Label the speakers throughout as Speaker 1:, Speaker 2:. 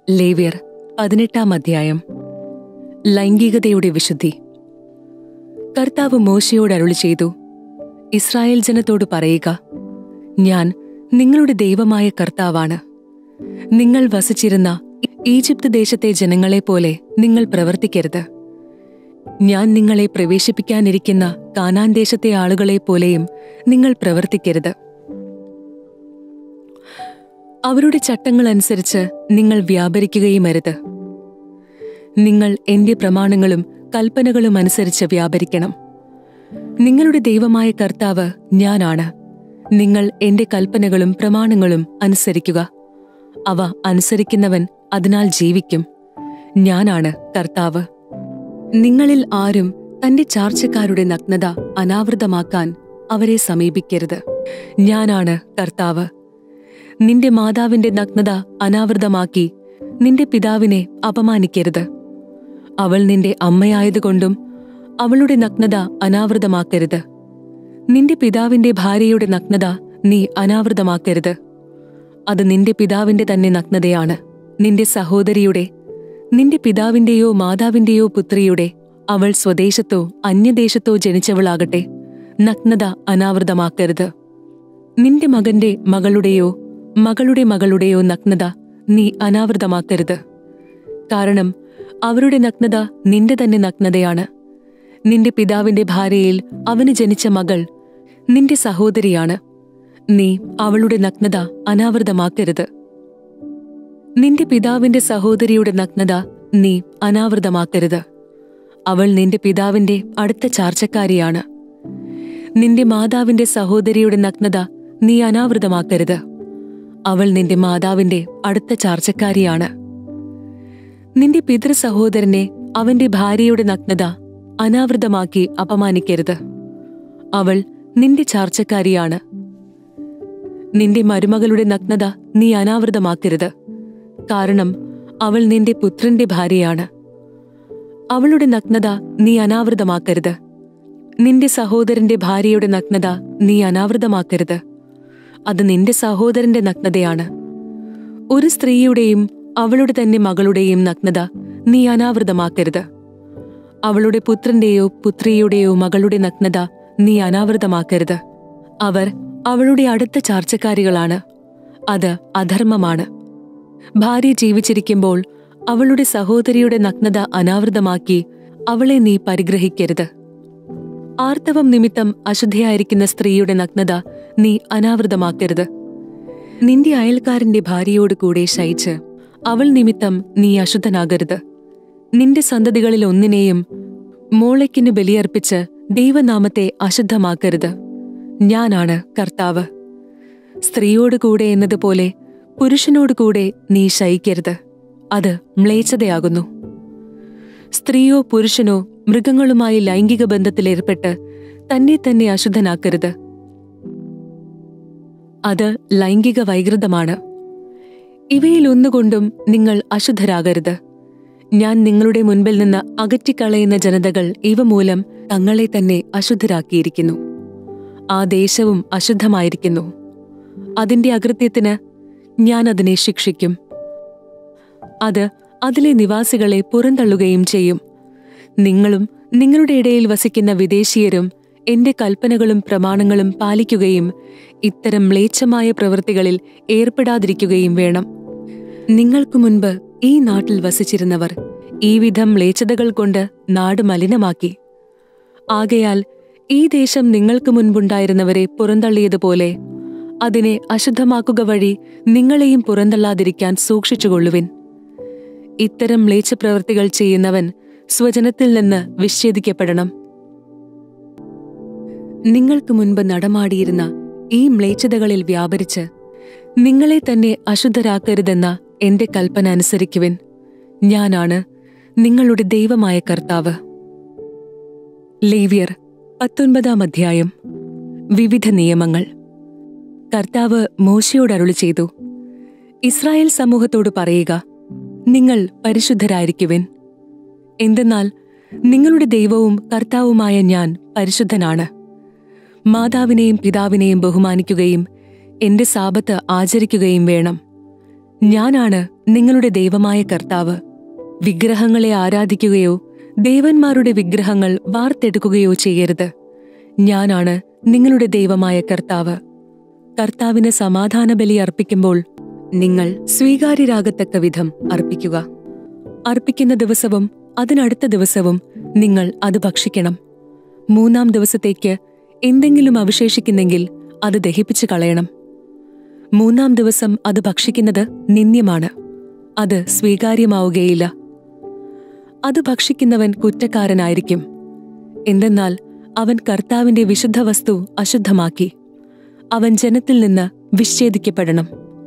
Speaker 1: ലേവ്യർ പതിനെട്ടാം അധ്യായം ലൈംഗികതയുടെ വിശുദ്ധി കർത്താവ് മോശയോട് അരുളി ചെയ്തു ഇസ്രായേൽ ജനത്തോട് പറയുക ഞാൻ നിങ്ങളുടെ ദൈവമായ കർത്താവാണ് നിങ്ങൾ വസിച്ചിരുന്ന ഈജിപ്ത് ദേശത്തെ ജനങ്ങളെപ്പോലെ നിങ്ങൾ പ്രവർത്തിക്കരുത് ഞാൻ നിങ്ങളെ പ്രവേശിപ്പിക്കാനിരിക്കുന്ന കാനാൻ ദേശത്തെ ആളുകളെപ്പോലെയും നിങ്ങൾ പ്രവർത്തിക്കരുത് അവരുടെ ചട്ടങ്ങൾ അനുസരിച്ച് നിങ്ങൾ വ്യാപരിക്കുകയും അരുത് നിങ്ങൾ എന്റെ പ്രമാണങ്ങളും കൽപ്പനകളും അനുസരിച്ച് വ്യാപരിക്കണം നിങ്ങളുടെ ദൈവമായ കർത്താവ് ഞാനാണ് നിങ്ങൾ എന്റെ കൽപ്പനകളും പ്രമാണങ്ങളും അനുസരിക്കുക അവ അനുസരിക്കുന്നവൻ അതിനാൽ ജീവിക്കും ഞാനാണ് കർത്താവ് നിങ്ങളിൽ ആരും തന്റെ ചാർച്ചക്കാരുടെ നഗ്നത അനാവൃതമാക്കാൻ അവരെ സമീപിക്കരുത് ഞാനാണ് കർത്താവ് നിന്റെ മാതാവിന്റെ നഗ്നത അനാവൃതമാക്കി നിന്റെ പിതാവിനെ അപമാനിക്കരുത് അവൾ നിന്റെ അമ്മയായതുകൊണ്ടും അവളുടെ നഗ്നത അനാവൃതമാക്കരുത് നിന്റെ പിതാവിന്റെ ഭാര്യയുടെ നഗ്നത നീ അനാവൃതമാക്കരുത് അത് നിന്റെ പിതാവിന്റെ തന്നെ നഗ്നതയാണ് നിന്റെ സഹോദരിയുടെ നിന്റെ പിതാവിന്റെയോ മാതാവിന്റെയോ പുത്രിയുടെ അവൾ സ്വദേശത്തോ അന്യദേശത്തോ ജനിച്ചവളാകട്ടെ നഗ്നത അനാവൃതമാക്കരുത് നിന്റെ മകന്റെ മകളുടെയോ മകളുടെ മകളുടെയോ നഗ്നത നീ അനാവൃതമാക്കരുത് കാരണം അവരുടെ നഗ്നത നിന്റെ തന്നെ നഗ്നതയാണ് നിന്റെ പിതാവിന്റെ ഭാര്യയിൽ അവന് ജനിച്ച മകൾ നിന്റെ സഹോദരിയാണ് നീ അവളുടെ നഗ്നത അനാവൃതമാക്കരുത് നിന്റെ പിതാവിന്റെ സഹോദരിയുടെ നഗ്നത നീ അനാവൃതമാക്കരുത് അവൾ നിന്റെ പിതാവിന്റെ അടുത്ത ചാർച്ചക്കാരിയാണ് നിന്റെ മാതാവിന്റെ സഹോദരിയുടെ നഗ്നത നീ അനാവൃതമാക്കരുത് അവൾ നിന്റെ മാതാവിന്റെ അടുത്ത ചാർച്ചക്കാരിയാണ് നിന്റെ പിതൃ സഹോദരനെ അവന്റെ ഭാര്യയുടെ നഗ്നത അനാവൃതമാക്കി അപമാനിക്കരുത് അവൾ നിന്റെ ചാർച്ചക്കാരിയാണ് നിന്റെ മരുമകളുടെ നഗ്നത നീ അനാവൃതമാക്കരുത് കാരണം അവൾ നിന്റെ പുത്രന്റെ ഭാര്യയാണ് അവളുടെ നഗ്നത നീ അനാവൃതമാക്കരുത് നിന്റെ സഹോദരന്റെ ഭാര്യയുടെ നഗ്നത നീ അനാവൃതമാക്കരുത് അത് നിന്റെ സഹോദരന്റെ നഗ്നതയാണ് ഒരു സ്ത്രീയുടെയും അവളുടെ തന്നെ മകളുടെയും നഗ്നത നീ അനാവൃതമാക്കരുത് അവളുടെ പുത്രന്റെയോ പുത്രിയുടെയോ മകളുടെ നഗ്നത നീ അനാവൃതമാക്കരുത് അവർ അവളുടെ അടുത്ത ചാർച്ചക്കാരികളാണ് അത് അധർമ്മമാണ് ഭാര്യ ജീവിച്ചിരിക്കുമ്പോൾ അവളുടെ സഹോദരിയുടെ നഗ്നത അനാവൃതമാക്കി അവളെ നീ പരിഗ്രഹിക്കരുത് ആർത്തവം നിമിത്തം അശുദ്ധയായിരിക്കുന്ന സ്ത്രീയുടെ നഗ്നത നീ അനാവൃതമാക്കരുത് നിന്റെ അയൽക്കാരന്റെ ഭാര്യയോട് കൂടെ ശയിച്ച് അവൾ നിമിത്തം നീ അശുദ്ധനാകരുത് നിന്റെ സന്തതികളിൽ ഒന്നിനെയും മോളയ്ക്കിന് ബലിയർപ്പിച്ച് ദൈവനാമത്തെ അശുദ്ധമാക്കരുത് ഞാനാണ് കർത്താവ് സ്ത്രീയോട് കൂടെ എന്നതുപോലെ പുരുഷനോട് കൂടെ നീ ശയിക്കരുത് അത് മ്ലേച്ഛതയാകുന്നു സ്ത്രീയോ പുരുഷനോ മൃഗങ്ങളുമായി ലൈംഗിക ബന്ധത്തിലേർപ്പെട്ട് തന്നെ തന്നെ അശുദ്ധനാക്കരുത് അത് ലൈംഗിക വൈകൃതമാണ് ഇവയിലൊന്നുകൊണ്ടും നിങ്ങൾ അശുദ്ധരാകരുത് ഞാൻ നിങ്ങളുടെ മുൻപിൽ നിന്ന് അകറ്റിക്കളയുന്ന ജനതകൾ ഇവ മൂലം തങ്ങളെ തന്നെ അശുദ്ധരാക്കിയിരിക്കുന്നു ആ ദേശവും അശുദ്ധമായിരിക്കുന്നു അതിന്റെ അകൃത്യത്തിന് ഞാൻ അതിനെ ശിക്ഷിക്കും അത് അതിലെ നിവാസികളെ പുറന്തള്ളുകയും ചെയ്യും നിങ്ങളും നിങ്ങളുടെ ഇടയിൽ വസിക്കുന്ന വിദേശീയരും എന്റെ കൽപ്പനകളും പ്രമാണങ്ങളും പാലിക്കുകയും ഇത്തരം മ്ലേച്ഛമായ പ്രവൃത്തികളിൽ ഏർപ്പെടാതിരിക്കുകയും വേണം നിങ്ങൾക്കു മുൻപ് ഈ നാട്ടിൽ വസിച്ചിരുന്നവർ ഈ വിധം മ്ലേച്ഛതകൾ കൊണ്ട് നാട് മലിനമാക്കി ആകയാൽ ഈ ദേശം നിങ്ങൾക്ക് മുൻപുണ്ടായിരുന്നവരെ പുറന്തള്ളിയതുപോലെ അതിനെ അശുദ്ധമാക്കുക വഴി നിങ്ങളെയും പുറന്തള്ളാതിരിക്കാൻ സൂക്ഷിച്ചുകൊള്ളുവിൻ ഇത്തരം മ്ലേച്ഛപ്രവൃത്തികൾ ചെയ്യുന്നവൻ സ്വജനത്തിൽ നിന്ന് വിച്ഛേദിക്കപ്പെടണം നിങ്ങൾക്ക് മുൻപ് നടമാടിയിരുന്ന ഈ മ്ലേച്ഛതകളിൽ വ്യാപരിച്ച് നിങ്ങളെ തന്നെ അശുദ്ധരാക്കരുതെന്ന എന്റെ കൽപ്പന അനുസരിക്കുവിൻ ഞാനാണ് നിങ്ങളുടെ ദൈവമായ കർത്താവ് ലേവ്യർ പത്തൊൻപതാം അധ്യായം വിവിധ നിയമങ്ങൾ കർത്താവ് മോശയോട് അരുളി ചെയ്തു ഇസ്രായേൽ സമൂഹത്തോട് പറയുക നിങ്ങൾ പരിശുദ്ധരായിരിക്കുവിൻ എന്തെന്നാൽ നിങ്ങളുടെ ദൈവവും കർത്താവുമായ ഞാൻ പരിശുദ്ധനാണ് മാതാവിനെയും പിതാവിനെയും ബഹുമാനിക്കുകയും എന്റെ സാപത്ത് ആചരിക്കുകയും വേണം ഞാനാണ് നിങ്ങളുടെ ദൈവമായ കർത്താവ് വിഗ്രഹങ്ങളെ ആരാധിക്കുകയോ ദേവന്മാരുടെ വിഗ്രഹങ്ങൾ വാർത്തെടുക്കുകയോ ചെയ്യരുത് ഞാനാണ് നിങ്ങളുടെ ദൈവമായ കർത്താവ് കർത്താവിന് സമാധാന ബലി അർപ്പിക്കുമ്പോൾ നിങ്ങൾ സ്വീകാര്യരാകത്തക്ക വിധം അർപ്പിക്കുക അർപ്പിക്കുന്ന ദിവസവും അതിനടുത്ത ദിവസവും നിങ്ങൾ അത് ഭക്ഷിക്കണം മൂന്നാം ദിവസത്തേക്ക് എന്തെങ്കിലും അവശേഷിക്കുന്നെങ്കിൽ അത് ദഹിപ്പിച്ചു കളയണം മൂന്നാം ദിവസം അത് ഭക്ഷിക്കുന്നത് നിന്ദ്യമാണ് അത് സ്വീകാര്യമാവുകയില്ല അത് ഭക്ഷിക്കുന്നവൻ കുറ്റക്കാരനായിരിക്കും എന്തെന്നാൽ അവൻ കർത്താവിന്റെ വിശുദ്ധ വസ്തു അശുദ്ധമാക്കി അവൻ ജനത്തിൽ നിന്ന് വിച്ഛേദിക്കപ്പെടണം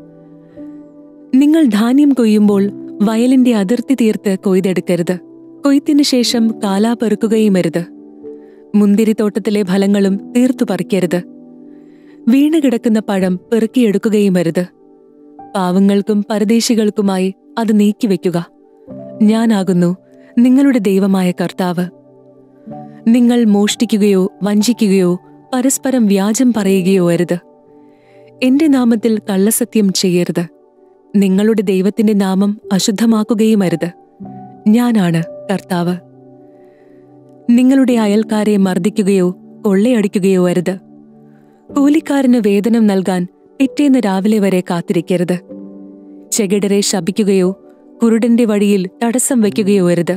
Speaker 1: നിങ്ങൾ ധാന്യം കൊയ്യുമ്പോൾ വയലിന്റെ അതിർത്തി തീർത്ത് കൊയ്തെടുക്കരുത് കൊയ്ത്തിനു ശേഷം കാലാ പെറുക്കുകയുമരുത് മുന്തിരിത്തോട്ടത്തിലെ ഫലങ്ങളും തീർത്തു പറിക്കരുത് വീണുകിടക്കുന്ന പഴം പെറുക്കിയെടുക്കുകയുമരുത് പാവങ്ങൾക്കും പരദേശികൾക്കുമായി അത് നീക്കിവെക്കുക ഞാനാകുന്നു നിങ്ങളുടെ ദൈവമായ കർത്താവ് നിങ്ങൾ മോഷ്ടിക്കുകയോ വഞ്ചിക്കുകയോ പരസ്പരം വ്യാജം പറയുകയോ അരുത് എന്റെ നാമത്തിൽ കള്ളസത്യം ചെയ്യരുത് നിങ്ങളുടെ ദൈവത്തിന്റെ നാമം അശുദ്ധമാക്കുകയും അരുത് ഞാനാണ് കർത്താവ് നിങ്ങളുടെ അയൽക്കാരെ മർദ്ദിക്കുകയോ കൊള്ളയടിക്കുകയോ അരുത് കൂലിക്കാരന് വേതനം നൽകാൻ പിറ്റേന്ന് രാവിലെ വരെ കാത്തിരിക്കരുത് ചെകിടരെ ശപിക്കുകയോ കുരുടന്റെ വഴിയിൽ തടസ്സം വയ്ക്കുകയോ അരുത്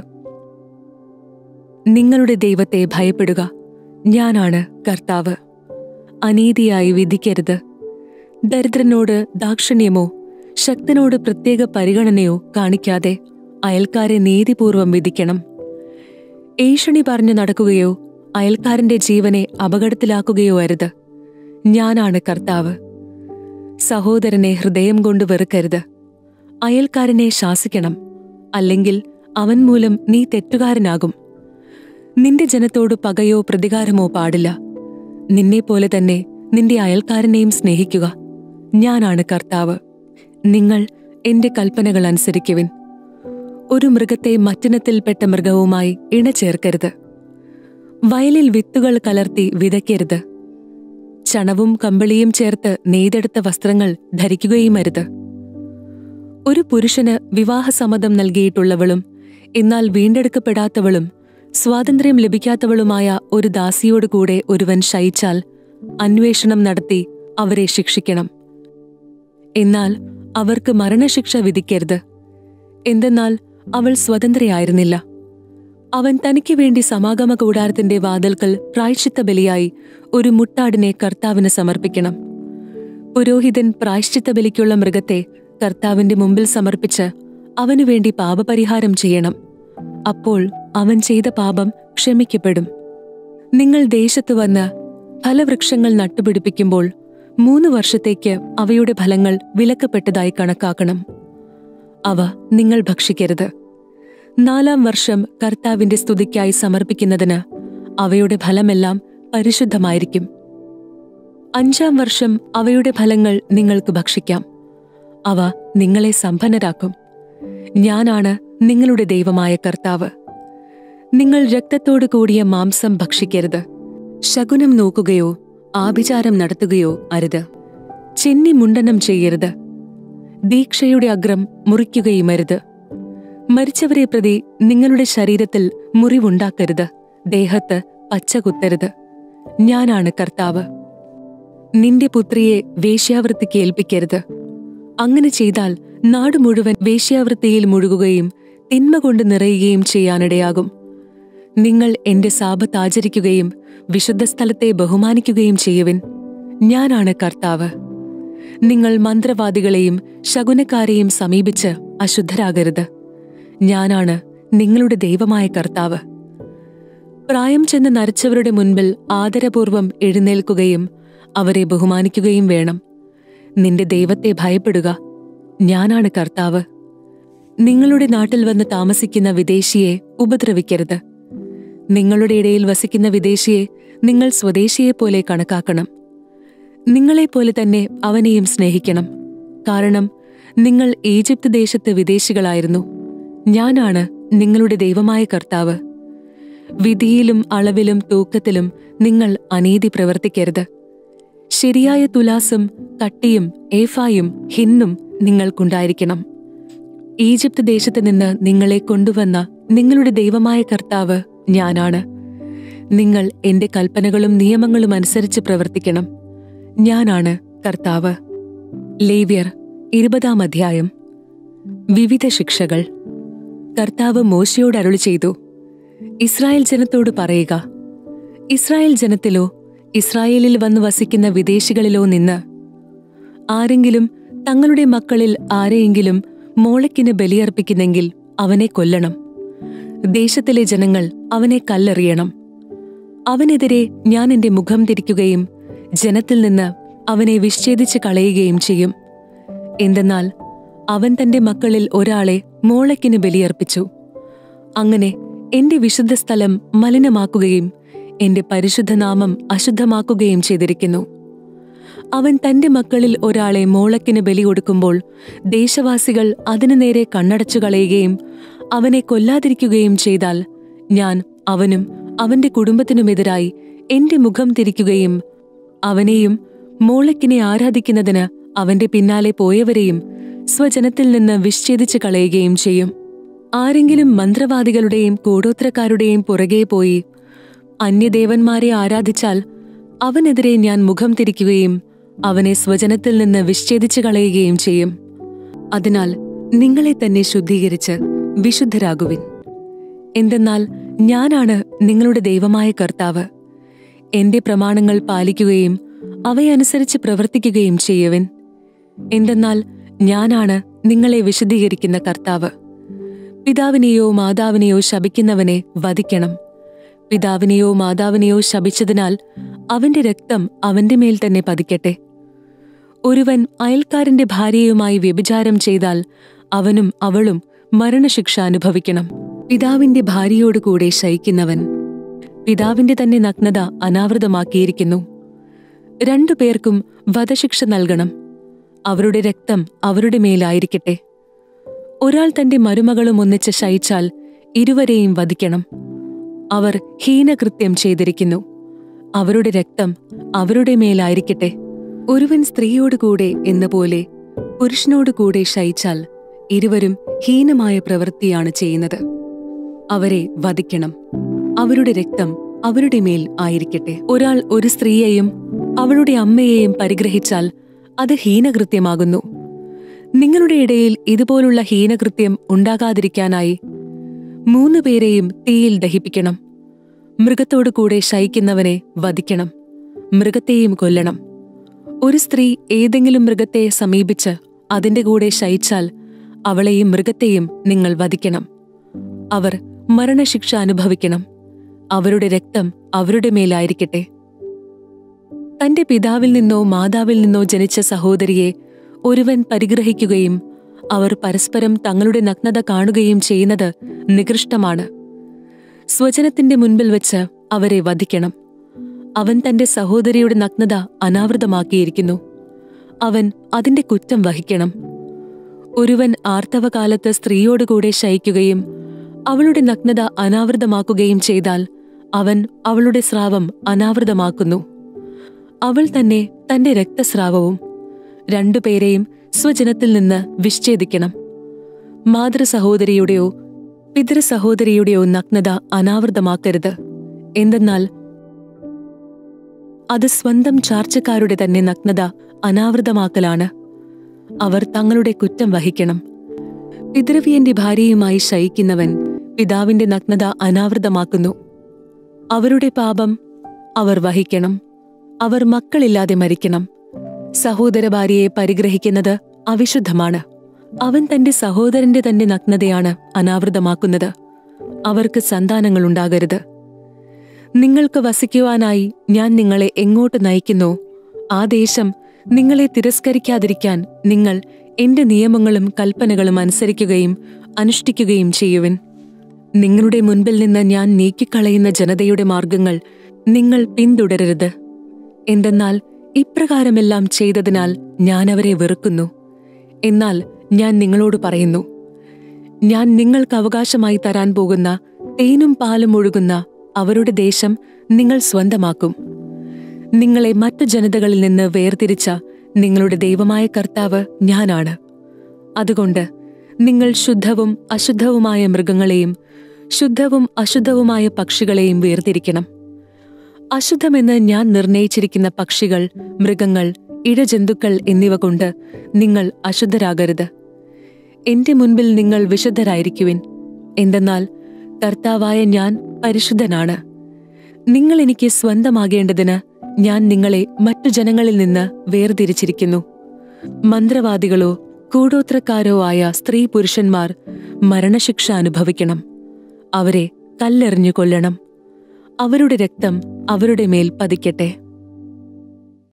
Speaker 1: നിങ്ങളുടെ ദൈവത്തെ ഭയപ്പെടുക ഞാനാണ് കർത്താവ് അനീതിയായി വിധിക്കരുത് ദരിദ്രനോട് ദാക്ഷിണ്യമോ ശക്തനോട് പ്രത്യേക പരിഗണനയോ കാണിക്കാതെ അയൽക്കാരെ നീതിപൂർവം വിധിക്കണം ഏഷണി പറഞ്ഞു നടക്കുകയോ അയൽക്കാരന്റെ ജീവനെ അപകടത്തിലാക്കുകയോ അരുത് ഞാനാണ് കർത്താവ് സഹോദരനെ ഹൃദയം കൊണ്ട് വെറുക്കരുത് അയൽക്കാരനെ ശാസിക്കണം അല്ലെങ്കിൽ അവൻ മൂലം നീ തെറ്റുകാരനാകും നിന്റെ ജനത്തോട് പകയോ പ്രതികാരമോ പാടില്ല നിന്നെപ്പോലെ തന്നെ നിന്റെ അയൽക്കാരനെയും സ്നേഹിക്കുക ഞാനാണ് കർത്താവ് നിങ്ങൾ എന്റെ കൽപ്പനകൾ അനുസരിക്കുവിൻ ഒരു മൃഗത്തെ മറ്റിനത്തിൽപ്പെട്ട മൃഗവുമായി ഇണചേർക്കരുത് വയലിൽ വിത്തുകൾ കലർത്തി വിതയ്ക്കരുത് ചണവും കമ്പിളിയും ചേർത്ത് നെയ്തെടുത്ത വസ്ത്രങ്ങൾ ധരിക്കുകയും അരുത് ഒരു പുരുഷന് വിവാഹസമ്മതം നൽകിയിട്ടുള്ളവളും എന്നാൽ വീണ്ടെടുക്കപ്പെടാത്തവളും സ്വാതന്ത്ര്യം ലഭിക്കാത്തവളുമായ ഒരു ദാസിയോട് കൂടെ ഒരുവൻ ശയിച്ചാൽ അന്വേഷണം നടത്തി അവരെ ശിക്ഷിക്കണം എന്നാൽ അവർക്ക് മരണശിക്ഷ വിധിക്കരുത് എന്തെന്നാൽ അവൾ സ്വതന്ത്രയായിരുന്നില്ല അവൻ തനിക്ക് വേണ്ടി സമാഗമ കൂടാരത്തിന്റെ വാതിൽക്കൽ പ്രായശ്ചിത്ത ബലിയായി ഒരു മുട്ടാടിനെ കർത്താവിന് സമർപ്പിക്കണം പുരോഹിതൻ പ്രായശ്ചിത്ത ബലിക്കുള്ള മൃഗത്തെ കർത്താവിന്റെ മുമ്പിൽ സമർപ്പിച്ച് അവനു വേണ്ടി പാപപരിഹാരം ചെയ്യണം അപ്പോൾ അവൻ ചെയ്ത പാപം ക്ഷമിക്കപ്പെടും നിങ്ങൾ ദേശത്ത് വന്ന് ഫലവൃക്ഷങ്ങൾ നട്ടുപിടിപ്പിക്കുമ്പോൾ മൂന്ന് വർഷത്തേക്ക് അവയുടെ ഫലങ്ങൾ വിലക്കപ്പെട്ടതായി കണക്കാക്കണം അവ നിങ്ങൾ ഭക്ഷിക്കരുത് നാലാം വർഷം കർത്താവിന്റെ സ്തുതിക്കായി സമർപ്പിക്കുന്നതിന് അവയുടെ ഫലമെല്ലാം പരിശുദ്ധമായിരിക്കും അഞ്ചാം വർഷം അവയുടെ ഫലങ്ങൾ നിങ്ങൾക്ക് ഭക്ഷിക്കാം അവ നിങ്ങളെ സമ്പന്നരാക്കും ഞാനാണ് നിങ്ങളുടെ ദൈവമായ കർത്താവ് നിങ്ങൾ രക്തത്തോടു കൂടിയ മാംസം ഭക്ഷിക്കരുത് ശകുനം നോക്കുകയോ ആഭിചാരം നടത്തുകയോ അരുത് ചെന്നി മുണ്ടനം ചെയ്യരുത് ദീക്ഷയുടെ അഗ്രം മുറിക്കുകയും അരുത് മരിച്ചവരെ പ്രതി നിങ്ങളുടെ ശരീരത്തിൽ മുറിവുണ്ടാക്കരുത് ദേഹത്ത് പച്ച കുത്തരുത് ഞാനാണ് കർത്താവ് നിന്റെ പുത്രിയെ വേശ്യാവൃത്തിക്ക് ഏൽപ്പിക്കരുത് അങ്ങനെ ചെയ്താൽ നാട് മുഴുവൻ വേശ്യാവൃത്തിയിൽ മുഴുകുകയും തിന്മ കൊണ്ട് നിറയുകയും ചെയ്യാനിടയാകും നിങ്ങൾ എന്റെ സാപത്ത് ആചരിക്കുകയും വിശുദ്ധ സ്ഥലത്തെ ബഹുമാനിക്കുകയും ചെയ്യുവിൻ ഞാനാണ് കർത്താവ് നിങ്ങൾ മന്ത്രവാദികളെയും ശകുനക്കാരെയും സമീപിച്ച് അശുദ്ധരാകരുത് ഞാനാണ് നിങ്ങളുടെ ദൈവമായ കർത്താവ് പ്രായം ചെന്ന് നരച്ചവരുടെ മുൻപിൽ ആദരപൂർവം എഴുന്നേൽക്കുകയും അവരെ ബഹുമാനിക്കുകയും വേണം നിന്റെ ദൈവത്തെ ഭയപ്പെടുക ഞാനാണ് കർത്താവ് നിങ്ങളുടെ നാട്ടിൽ വന്ന് താമസിക്കുന്ന വിദേശിയെ ഉപദ്രവിക്കരുത് നിങ്ങളുടെ ഇടയിൽ വസിക്കുന്ന വിദേശിയെ നിങ്ങൾ സ്വദേശിയെപ്പോലെ കണക്കാക്കണം നിങ്ങളെപ്പോലെ തന്നെ അവനെയും സ്നേഹിക്കണം കാരണം നിങ്ങൾ ഈജിപ്ത് ദേശത്ത് വിദേശികളായിരുന്നു ഞാനാണ് നിങ്ങളുടെ ദൈവമായ കർത്താവ് വിധിയിലും അളവിലും തൂക്കത്തിലും നിങ്ങൾ അനീതി പ്രവർത്തിക്കരുത് ശരിയായ തുലാസും കട്ടിയും ഏഫായും ഹിന്നും നിങ്ങൾക്കുണ്ടായിരിക്കണം ഈജിപ്ത് ദേശത്ത് നിന്ന് നിങ്ങളെ കൊണ്ടുവന്ന നിങ്ങളുടെ ദൈവമായ കർത്താവ് ഞാനാണ് നിങ്ങൾ എന്റെ കൽപ്പനകളും നിയമങ്ങളും അനുസരിച്ച് പ്രവർത്തിക്കണം ഞാനാണ് കർത്താവ് ലേവ്യർ ഇരുപതാം അധ്യായം വിവിധ ശിക്ഷകൾ കർത്താവ് മോശയോട് അരുളി ചെയ്തു ഇസ്രായേൽ ജനത്തോട് പറയുക ഇസ്രായേൽ ജനത്തിലോ ഇസ്രായേലിൽ വന്ന് വസിക്കുന്ന വിദേശികളിലോ നിന്ന് ആരെങ്കിലും തങ്ങളുടെ മക്കളിൽ ആരെയെങ്കിലും മോളയ്ക്കിന് ബലിയർപ്പിക്കുന്നെങ്കിൽ അവനെ കൊല്ലണം ദേശത്തിലെ ജനങ്ങൾ അവനെ കല്ലെറിയണം അവനെതിരെ ഞാൻ എന്റെ മുഖം തിരിക്കുകയും ജനത്തിൽ നിന്ന് അവനെ വിച്ഛേദിച്ച് കളയുകയും ചെയ്യും എന്തെന്നാൽ അവൻ തന്റെ മക്കളിൽ ഒരാളെ മോളയ്ക്കിന് ബലിയർപ്പിച്ചു അങ്ങനെ എന്റെ വിശുദ്ധ സ്ഥലം മലിനമാക്കുകയും എന്റെ പരിശുദ്ധനാമം അശുദ്ധമാക്കുകയും ചെയ്തിരിക്കുന്നു അവൻ തന്റെ മക്കളിൽ ഒരാളെ മോളക്കിന് ബലി കൊടുക്കുമ്പോൾ ദേശവാസികൾ അതിനു നേരെ കണ്ണടച്ചു കളയുകയും അവനെ കൊല്ലാതിരിക്കുകയും ചെയ്താൽ ഞാൻ അവനും അവന്റെ കുടുംബത്തിനുമെതിരായി എന്റെ മുഖം തിരിക്കുകയും അവനെയും മോളക്കിനെ ആരാധിക്കുന്നതിന് അവന്റെ പിന്നാലെ പോയവരെയും സ്വജനത്തിൽ നിന്ന് വിച്ഛേദിച്ചു കളയുകയും ചെയ്യും ആരെങ്കിലും മന്ത്രവാദികളുടെയും കൂടോത്രക്കാരുടെയും പുറകെ പോയി അന്യദേവന്മാരെ ആരാധിച്ചാൽ അവനെതിരെ ഞാൻ മുഖം തിരിക്കുകയും അവനെ സ്വജനത്തിൽ നിന്ന് വിച്ഛേദിച്ചു കളയുകയും ചെയ്യും അതിനാൽ നിങ്ങളെ തന്നെ ശുദ്ധീകരിച്ച് വിശുദ്ധരാകുവിൻ എന്തെന്നാൽ ഞാനാണ് നിങ്ങളുടെ ദൈവമായ കർത്താവ് എന്റെ പ്രമാണങ്ങൾ പാലിക്കുകയും അവയനുസരിച്ച് പ്രവർത്തിക്കുകയും ചെയ്യുവിൻ എന്തെന്നാൽ ഞാനാണ് നിങ്ങളെ വിശദീകരിക്കുന്ന കർത്താവ് പിതാവിനെയോ മാതാവിനെയോ ശപിക്കുന്നവനെ വധിക്കണം പിതാവിനെയോ മാതാവിനെയോ ശപിച്ചതിനാൽ അവന്റെ രക്തം അവന്റെ മേൽ തന്നെ പതിക്കട്ടെ ഒരുവൻ അയൽക്കാരന്റെ ഭാര്യയുമായി വ്യഭിചാരം ചെയ്താൽ അവനും അവളും മരണശിക്ഷ അനുഭവിക്കണം പിതാവിന്റെ ഭാര്യയോട് കൂടെ ശയിക്കുന്നവൻ പിതാവിന്റെ തന്നെ നഗ്നത അനാവൃതമാക്കിയിരിക്കുന്നു രണ്ടു പേർക്കും വധശിക്ഷ നൽകണം അവരുടെ രക്തം അവരുടെ മേലായിരിക്കട്ടെ ഒരാൾ തന്റെ മരുമകളും ഒന്നിച്ച് ശയിച്ചാൽ ഇരുവരെയും വധിക്കണം അവർ ഹീനകൃത്യം ചെയ്തിരിക്കുന്നു അവരുടെ രക്തം അവരുടെ മേലായിരിക്കട്ടെ ഒരുവൻ സ്ത്രീയോടുകൂടെ എന്ന പോലെ പുരുഷനോടുകൂടെ ശയിച്ചാൽ ഇരുവരും ഹീനമായ പ്രവൃത്തിയാണ് ചെയ്യുന്നത് അവരെ വധിക്കണം അവരുടെ രക്തം അവരുടെ മേൽ ആയിരിക്കട്ടെ ഒരാൾ ഒരു സ്ത്രീയെയും അവളുടെ അമ്മയെയും പരിഗ്രഹിച്ചാൽ അത് ഹീനകൃത്യമാകുന്നു നിങ്ങളുടെ ഇടയിൽ ഇതുപോലുള്ള ഹീനകൃത്യം ഉണ്ടാകാതിരിക്കാനായി മൂന്നു പേരെയും തീയിൽ ദഹിപ്പിക്കണം മൃഗത്തോടു കൂടെ ശയിക്കുന്നവനെ വധിക്കണം മൃഗത്തെയും കൊല്ലണം ഒരു സ്ത്രീ ഏതെങ്കിലും മൃഗത്തെ സമീപിച്ച് അതിന്റെ കൂടെ ശയിച്ചാൽ അവളെയും മൃഗത്തെയും നിങ്ങൾ വധിക്കണം അവർ മരണശിക്ഷ അനുഭവിക്കണം അവരുടെ രക്തം അവരുടെ മേലായിരിക്കട്ടെ തന്റെ പിതാവിൽ നിന്നോ മാതാവിൽ നിന്നോ ജനിച്ച സഹോദരിയെ ഒരുവൻ പരിഗ്രഹിക്കുകയും അവർ പരസ്പരം തങ്ങളുടെ നഗ്നത കാണുകയും ചെയ്യുന്നത് നികൃഷ്ടമാണ് സ്വജനത്തിന്റെ മുൻപിൽ വെച്ച് അവരെ വധിക്കണം അവൻ തന്റെ സഹോദരിയുടെ നഗ്നത അനാവൃതമാക്കിയിരിക്കുന്നു അവൻ അതിന്റെ കുറ്റം വഹിക്കണം ഒരുവൻ ആർത്തവകാലത്ത് സ്ത്രീയോടുകൂടെ ശയിക്കുകയും അവളുടെ നഗ്നത അനാവൃതമാക്കുകയും ചെയ്താൽ അവൻ അവളുടെ സ്രാവം അനാവൃതമാക്കുന്നു അവൾ തന്നെ തന്റെ രക്തസ്രാവവും രണ്ടുപേരെയും സ്വജനത്തിൽ നിന്ന് വിച്ഛേദിക്കണം മാതൃസഹോദരിയുടെയോ പിതൃസഹോദരിയുടെയോ നഗ്നത അനാവൃതമാക്കരുത് എന്തെന്നാൽ അത് സ്വന്തം ചാർച്ചക്കാരുടെ തന്നെ നഗ്നത അനാവൃതമാക്കലാണ് അവർ തങ്ങളുടെ കുറ്റം വഹിക്കണം പിതൃവ്യന്റെ ഭാര്യയുമായി ശയിക്കുന്നവൻ പിതാവിന്റെ നഗ്നത അനാവൃതമാക്കുന്നു അവരുടെ പാപം അവർ വഹിക്കണം അവർ മക്കളില്ലാതെ മരിക്കണം സഹോദര ഭാര്യയെ പരിഗ്രഹിക്കുന്നത് അവിശുദ്ധമാണ് അവൻ തന്റെ സഹോദരന്റെ തന്നെ നഗ്നതയാണ് അനാവൃതമാക്കുന്നത് അവർക്ക് സന്താനങ്ങളുണ്ടാകരുത് നിങ്ങൾക്ക് വസിക്കുവാനായി ഞാൻ നിങ്ങളെ എങ്ങോട്ട് നയിക്കുന്നോ ആ ദേശം നിങ്ങളെ തിരസ്കരിക്കാതിരിക്കാൻ നിങ്ങൾ എന്റെ നിയമങ്ങളും കൽപ്പനകളും അനുസരിക്കുകയും അനുഷ്ഠിക്കുകയും ചെയ്യുവിൻ നിങ്ങളുടെ മുൻപിൽ നിന്ന് ഞാൻ നീക്കിക്കളയുന്ന ജനതയുടെ മാർഗങ്ങൾ നിങ്ങൾ പിന്തുടരരുത് എന്തെന്നാൽ ഇപ്രകാരമെല്ലാം ചെയ്തതിനാൽ ഞാൻ അവരെ വെറുക്കുന്നു എന്നാൽ ഞാൻ നിങ്ങളോട് പറയുന്നു ഞാൻ നിങ്ങൾക്ക് അവകാശമായി തരാൻ പോകുന്ന തേനും പാലും ഒഴുകുന്ന അവരുടെ ദേശം നിങ്ങൾ സ്വന്തമാക്കും നിങ്ങളെ മറ്റു ജനതകളിൽ നിന്ന് വേർതിരിച്ച നിങ്ങളുടെ ദൈവമായ കർത്താവ് ഞാനാണ് അതുകൊണ്ട് നിങ്ങൾ ശുദ്ധവും അശുദ്ധവുമായ മൃഗങ്ങളെയും ശുദ്ധവും അശുദ്ധവുമായ പക്ഷികളെയും വേർതിരിക്കണം അശുദ്ധമെന്ന് ഞാൻ നിർണയിച്ചിരിക്കുന്ന പക്ഷികൾ മൃഗങ്ങൾ ഇഴജന്തുക്കൾ എന്നിവ കൊണ്ട് നിങ്ങൾ അശുദ്ധരാകരുത് എന്റെ മുൻപിൽ നിങ്ങൾ വിശുദ്ധരായിരിക്കുവിൻ എന്തെന്നാൽ കർത്താവായ ഞാൻ പരിശുദ്ധനാണ് നിങ്ങൾ എനിക്ക് സ്വന്തമാകേണ്ടതിന് ഞാൻ നിങ്ങളെ മറ്റു ജനങ്ങളിൽ നിന്ന് വേർതിരിച്ചിരിക്കുന്നു മന്ത്രവാദികളോ കൂടോത്രക്കാരോ ആയ സ്ത്രീ പുരുഷന്മാർ മരണശിക്ഷ അനുഭവിക്കണം അവരെ കല്ലെറിഞ്ഞു കൊല്ലണം അവരുടെ രക്തം അവരുടെ മേൽ പതിക്കട്ടെ